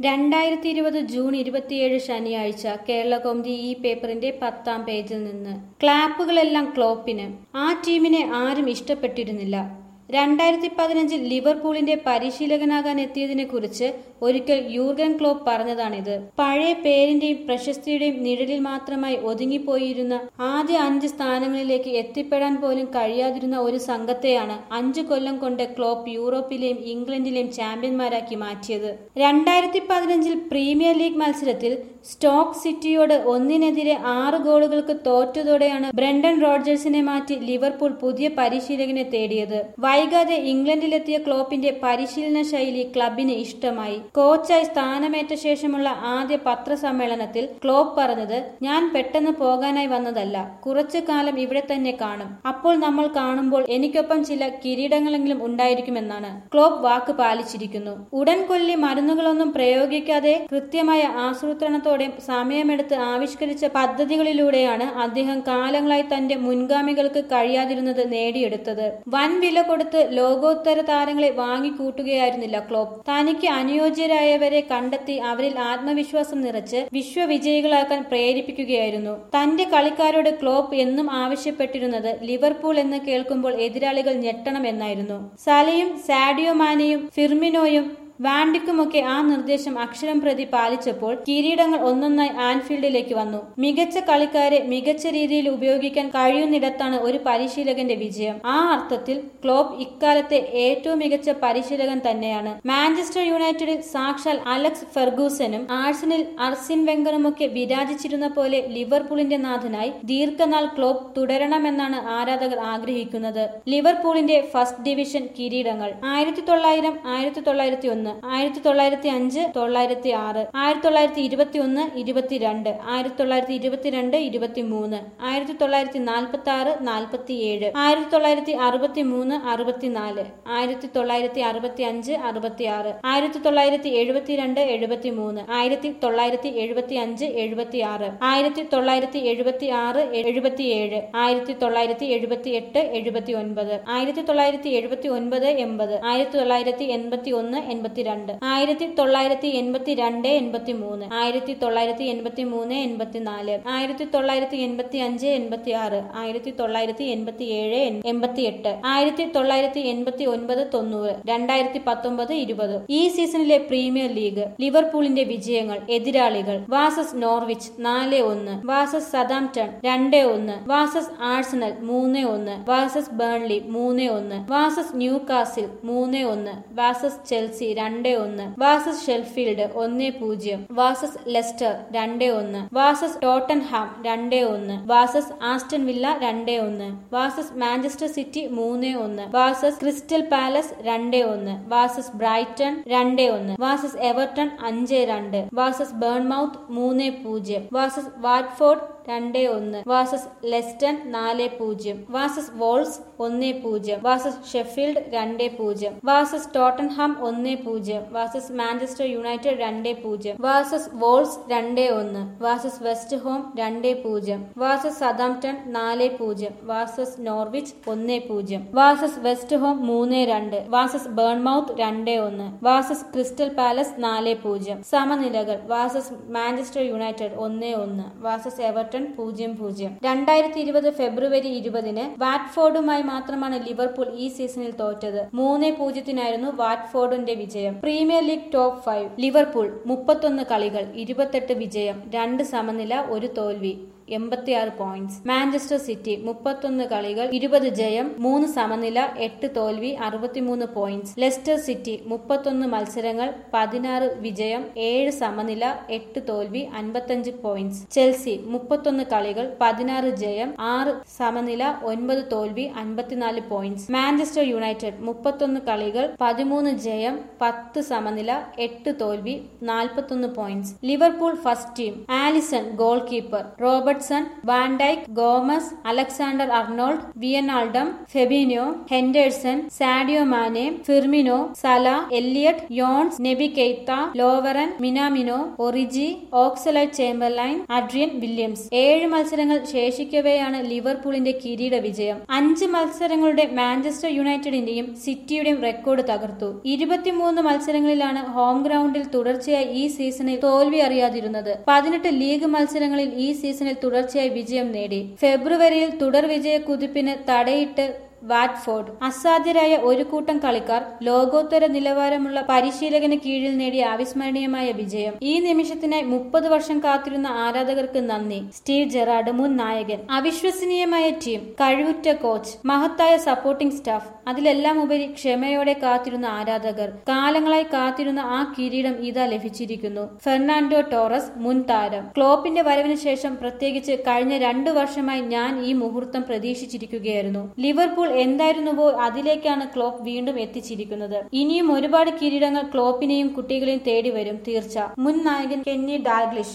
രണ്ടായിരത്തി ഇരുപത് ജൂൺ ഇരുപത്തിയേഴ് ശനിയാഴ്ച കേരളകൗമുദി ഈ പേപ്പറിന്റെ പത്താം പേജിൽ നിന്ന് ക്ലാപ്പുകളെല്ലാം ക്ലോപ്പിന് ആ ടീമിനെ ആരും ഇഷ്ടപ്പെട്ടിരുന്നില്ല രണ്ടായിരത്തി പതിനഞ്ചിൽ ലിവർപൂളിന്റെ പരിശീലകനാകാൻ എത്തിയതിനെ കുറിച്ച് ഒരിക്കൽ യൂർഗൻ ക്ലോപ്പ് പറഞ്ഞതാണിത് പഴയ പേരിന്റെയും പ്രശസ്തിയുടെയും നിഴലിൽ മാത്രമായി ഒതുങ്ങിപ്പോയിരുന്ന ആദ്യ അഞ്ച് സ്ഥാനങ്ങളിലേക്ക് എത്തിപ്പെടാൻ പോലും കഴിയാതിരുന്ന ഒരു സംഘത്തെയാണ് അഞ്ചു കൊല്ലം കൊണ്ട് ക്ലോപ്പ് യൂറോപ്പിലെയും ഇംഗ്ലണ്ടിലെയും ചാമ്പ്യന്മാരാക്കി മാറ്റിയത് രണ്ടായിരത്തി പതിനഞ്ചിൽ പ്രീമിയർ ലീഗ് മത്സരത്തിൽ സ്റ്റോക്ക് സിറ്റിയോട് ഒന്നിനെതിരെ ആറ് ഗോളുകൾക്ക് തോറ്റതോടെയാണ് ബ്രണ്ടൻ റോഡ്ജേഴ്സിനെ മാറ്റി ലിവർപൂൾ പുതിയ പരിശീലകനെ തേടിയത് വൈകാതെ ഇംഗ്ലണ്ടിലെത്തിയ ക്ലോപ്പിന്റെ പരിശീലന ശൈലി ക്ലബിന് ഇഷ്ടമായി കോച്ചായി സ്ഥാനമേറ്റ ശേഷമുള്ള ആദ്യ പത്രസമ്മേളനത്തിൽ ക്ലോപ്പ് പറഞ്ഞത് ഞാൻ പെട്ടെന്ന് പോകാനായി വന്നതല്ല കുറച്ചു കാലം ഇവിടെ തന്നെ കാണും അപ്പോൾ നമ്മൾ കാണുമ്പോൾ എനിക്കൊപ്പം ചില കിരീടങ്ങളെങ്കിലും ഉണ്ടായിരിക്കുമെന്നാണ് ക്ലോപ്പ് വാക്ക് പാലിച്ചിരിക്കുന്നു ഉടൻ കൊല്ലി മരുന്നുകളൊന്നും പ്രയോഗിക്കാതെ കൃത്യമായ ആസൂത്രണത്തോടെ സമയമെടുത്ത് ആവിഷ്കരിച്ച പദ്ധതികളിലൂടെയാണ് അദ്ദേഹം കാലങ്ങളായി തന്റെ മുൻഗാമികൾക്ക് കഴിയാതിരുന്നത് നേടിയെടുത്തത് വൻ വില കൊടുത്ത് ലോകോത്തര താരങ്ങളെ വാങ്ങിക്കൂട്ടുകയായിരുന്നില്ല ക്ലോപ്പ് തനിക്ക് അനുയോജ്യരായവരെ കണ്ടെത്തി അവരിൽ ആത്മവിശ്വാസം നിറച്ച് വിശ്വവിജയികളാക്കാൻ പ്രേരിപ്പിക്കുകയായിരുന്നു തന്റെ കളിക്കാരോട് ക്ലോപ്പ് എന്നും ആവശ്യപ്പെട്ടിരുന്നത് ലിവർപൂൾ എന്ന് കേൾക്കുമ്പോൾ എതിരാളികൾ ഞെട്ടണം എന്നായിരുന്നു സലയും സാഡിയോ മാനയും ഫിർമിനോയും വാൻഡിക്കുമൊക്കെ ആ നിർദ്ദേശം അക്ഷരം പ്രതി പാലിച്ചപ്പോൾ കിരീടങ്ങൾ ഒന്നൊന്നായി ആൻഫീൽഡിലേക്ക് വന്നു മികച്ച കളിക്കാരെ മികച്ച രീതിയിൽ ഉപയോഗിക്കാൻ കഴിയുന്നിടത്താണ് ഒരു പരിശീലകന്റെ വിജയം ആ അർത്ഥത്തിൽ ക്ലോപ്പ് ഇക്കാലത്തെ ഏറ്റവും മികച്ച പരിശീലകൻ തന്നെയാണ് മാഞ്ചസ്റ്റർ യുണൈറ്റഡിൽ സാക്ഷാൽ അലക്സ് ഫെർഗൂസനും ആഴ്സണിൽ അർസിൻ വെങ്കറുമൊക്കെ വിരാജിച്ചിരുന്ന പോലെ ലിവർപൂളിന്റെ നാഥനായി ദീർഘനാൾ ക്ലോപ്പ് തുടരണമെന്നാണ് ആരാധകർ ആഗ്രഹിക്കുന്നത് ലിവർപൂളിന്റെ ഫസ്റ്റ് ഡിവിഷൻ കിരീടങ്ങൾ ആയിരത്തി തൊള്ളായിരം ആയിരത്തി തൊള്ളായിരത്തി ഒന്ന് ആയിരത്തി തൊള്ളായിരത്തി അഞ്ച് തൊള്ളായിരത്തി ആറ് ആയിരത്തി തൊള്ളായിരത്തി ഇരുപത്തി ഒന്ന് ഇരുപത്തിരണ്ട് ആയിരത്തി തൊള്ളായിരത്തി ഇരുപത്തിരണ്ട് ഇരുപത്തി മൂന്ന് ആയിരത്തി തൊള്ളായിരത്തി നാൽപ്പത്തി ആറ് നാൽപ്പത്തി ഏഴ് ആയിരത്തി തൊള്ളായിരത്തി അറുപത്തി മൂന്ന് അറുപത്തിനാല് ആയിരത്തി തൊള്ളായിരത്തി അറുപത്തി അഞ്ച് അറുപത്തി ആറ് ആയിരത്തി തൊള്ളായിരത്തി എഴുപത്തിരണ്ട് എഴുപത്തി മൂന്ന് ആയിരത്തി തൊള്ളായിരത്തി എഴുപത്തി അഞ്ച് എഴുപത്തി ആറ് ആയിരത്തി തൊള്ളായിരത്തി എഴുപത്തി ആറ് എഴുപത്തിയേഴ് ആയിരത്തി തൊള്ളായിരത്തി എഴുപത്തി എട്ട് എഴുപത്തി ഒൻപത് ആയിരത്തി തൊള്ളായിരത്തി എഴുപത്തി ഒൻപത് എൺപത് ആയിരത്തി തൊള്ളായിരത്തി എൺപത്തി ഒന്ന് എൺപത്തിരണ്ട് ആയിരത്തി തൊള്ളായിരത്തി എൺപത്തി രണ്ട് എൺപത്തി മൂന്ന് ആയിരത്തി തൊള്ളായിരത്തി എൺപത്തി മൂന്ന് എൺപത്തിനാല് ആയിരത്തി തൊള്ളായിരത്തി എൺപത്തി അഞ്ച് എൺപത്തി ആറ് ആയിരത്തി തൊള്ളായിരത്തി എൺപത്തി ഏഴ് എൺപത്തി എട്ട് ആയിരത്തി തൊള്ളായിരത്തി എൺപത്തി ഒൻപത് തൊണ്ണൂറ് രണ്ടായിരത്തി പത്തൊമ്പത് ഇരുപത് ഈ സീസണിലെ പ്രീമിയർ ലീഗ് ലിവർപൂളിന്റെ വിജയങ്ങൾ എതിരാളികൾ വാസസ് നോർവിച്ച് നാല് ഒന്ന് വാസസ് സദാംപ്ടൺ രണ്ട് ഒന്ന് വാസസ് ആഴ്സണൽ മൂന്ന് ഒന്ന് വാസസ് ബേൺലി മൂന്ന് ഒന്ന് വാസസ് ന്യൂ കാസിൽ മൂന്ന് ഒന്ന് വാസസ് ചെൽസി രണ്ട് ഒന്ന് വാസസ് ഷെൽഫീൽഡ് ഒന്ന് പൂജ്യം വാസസ് ലെസ്റ്റർ രണ്ട് ഒന്ന് വാസസ് ടോട്ടൻഹാം രണ്ട് ഒന്ന് വാസസ് ആസ്റ്റൺ വില്ല രണ്ട് ഒന്ന് വാസസ് മാഞ്ചസ്റ്റർ സിറ്റി മൂന്ന് ഒന്ന് വാസസ് ക്രിസ്റ്റൽ പാലസ് രണ്ട് ഒന്ന് വാസസ് ബ്രൈറ്റൺ രണ്ട് ഒന്ന് വാസസ് എവർട്ടൺ അഞ്ച് രണ്ട് വാസസ് ബേൺമൌത്ത് മൂന്ന് പൂജ്യം വാസസ് വാറ്റ്ഫോർഡ് രണ്ട് ഒന്ന് വാസസ് ലെസ്റ്റൺ നാല് പൂജ്യം വാസസ് വോൾസ് ഒന്ന് പൂജ്യം വാസസ് ഷെഫീൽഡ് രണ്ട് പൂജ്യം വാസസ് ടോട്ടൻഹാം ഒന്ന് പൂജ്യം വാസസ് മാഞ്ചസ്റ്റർ യുണൈറ്റഡ് രണ്ട് പൂജ്യം വാസസ് വോൾസ് രണ്ട് ഒന്ന് വാസസ് വെസ്റ്റ് ഹോം രണ്ട് പൂജ്യം വാസസ് സദാംപ്ടൺ നാല് പൂജ്യം വാസസ് നോർവിച്ച് ഒന്ന് പൂജ്യം വാസസ് വെസ്റ്റ് ഹോം മൂന്ന് രണ്ട് വാസസ് ബേൺമൌത്ത് രണ്ട് ഒന്ന് വാസസ് ക്രിസ്റ്റൽ പാലസ് നാല് പൂജ്യം സമനിലകൾ വാസസ് മാഞ്ചസ്റ്റർ യുണൈറ്റഡ് ഒന്ന് ഒന്ന് വാസസ് എവർട്ടൺ പൂജ്യം പൂജ്യം രണ്ടായിരത്തി ഇരുപത് ഫെബ്രുവരി ഇരുപതിന് വാറ്റ്ഫോർഡുമായി മാത്രമാണ് ലിവർപൂൾ ഈ സീസണിൽ തോറ്റത് മൂന്ന് പൂജ്യത്തിനായിരുന്നു വാറ്റ്ഫോർഡിന്റെ വിജയം Premier League top five Liverpool മുപ്പത്തൊന്ന് കളികൾ ഇരുപത്തെട്ട് വിജയം രണ്ട് സമനില ഒരു തോൽവി എൺപത്തിയാറ് പോയിന്റ്സ് മാഞ്ചസ്റ്റർ സിറ്റി മുപ്പത്തൊന്ന് കളികൾ ഇരുപത് ജയം മൂന്ന് സമനില എട്ട് തോൽവി അറുപത്തിമൂന്ന് പോയിന്റ്സ് ലെസ്റ്റർ സിറ്റി മുപ്പത്തൊന്ന് മത്സരങ്ങൾ പതിനാറ് വിജയം ഏഴ് സമനില എട്ട് തോൽവി അൻപത്തഞ്ച് പോയിന്റ്സ് ചെൽസി മുപ്പത്തൊന്ന് കളികൾ പതിനാറ് ജയം ആറ് സമനില ഒൻപത് തോൽവി അൻപത്തിനാല് പോയിന്റ്സ് മാഞ്ചസ്റ്റർ യുണൈറ്റഡ് മുപ്പത്തൊന്ന് കളികൾ പതിമൂന്ന് ജയം പത്ത് സമനില എട്ട് തോൽവി നാൽപ്പത്തൊന്ന് points Liverpool first team Alisson goal keeper Robert Robertson van Dijk Gomez Alexander Arnold Wijnaldum Fabinho Henderson Sadio Mane Firmino Salah Elliott Jones Naby Keita Lovren Minamino Origi Oxlade Chamberlain Adrian Williams ഏഴ് മത്സരങ്ങൾ ശേഷിക്കവെയാണ് ലിവർപൂളിന്റെ കിരീട വിജയം അഞ്ച് മത്സരങ്ങളുടെ Manchester യുണൈറ്റഡിന്റെയും സിറ്റിയുടെയും record തകർത്തു ഇരുപത്തിമൂന്ന് മത്സരങ്ങളിലാണ് home ഗ്രൗണ്ടിൽ തുടർച്ചയായി ഈ സീസണിൽ തോൽവി അറിയാതിരുന്നത് പതിനെട്ട് ലീഗ് മത്സരങ്ങളിൽ ഈ സീസണിൽ തുടർച്ചയായി വിജയം നേടി ഫെബ്രുവരിയിൽ തുടർ വിജയ കുതിപ്പിന് തടയിട്ട് വാറ്റ്ഫോർഡ് അസാധ്യരായ ഒരു കൂട്ടം കളിക്കാർ ലോകോത്തര നിലവാരമുള്ള പരിശീലകന് കീഴിൽ നേടിയ അവിസ്മരണീയമായ വിജയം ഈ നിമിഷത്തിനായി മുപ്പത് വർഷം കാത്തിരുന്ന ആരാധകർക്ക് നന്ദി സ്റ്റീവ് ജെറാർഡ് മുൻ നായകൻ അവിശ്വസനീയമായ ടീം കഴിവുറ്റ കോച്ച് മഹത്തായ സപ്പോർട്ടിംഗ് സ്റ്റാഫ് അതിലെല്ലാം ഉപരി ക്ഷമയോടെ കാത്തിരുന്ന ആരാധകർ കാലങ്ങളായി കാത്തിരുന്ന ആ കിരീടം ഇതാ ലഭിച്ചിരിക്കുന്നു ഫെർണാൻഡോ ടോറസ് മുൻ താരം ക്ലോപ്പിന്റെ വരവിന് ശേഷം പ്രത്യേകിച്ച് കഴിഞ്ഞ രണ്ടു വർഷമായി ഞാൻ ഈ മുഹൂർത്തം പ്രതീക്ഷിച്ചിരിക്കുകയായിരുന്നു ലിവർപൂൾ എന്തായിരുന്നുവോ അതിലേക്കാണ് ക്ലോപ്പ് വീണ്ടും എത്തിച്ചിരിക്കുന്നത് ഇനിയും ഒരുപാട് കിരീടങ്ങൾ ക്ലോപ്പിനെയും കുട്ടികളെയും തേടി വരും തീർച്ച മുൻ നായകൻ കെന്നി ഡാഗ്ലിഷ്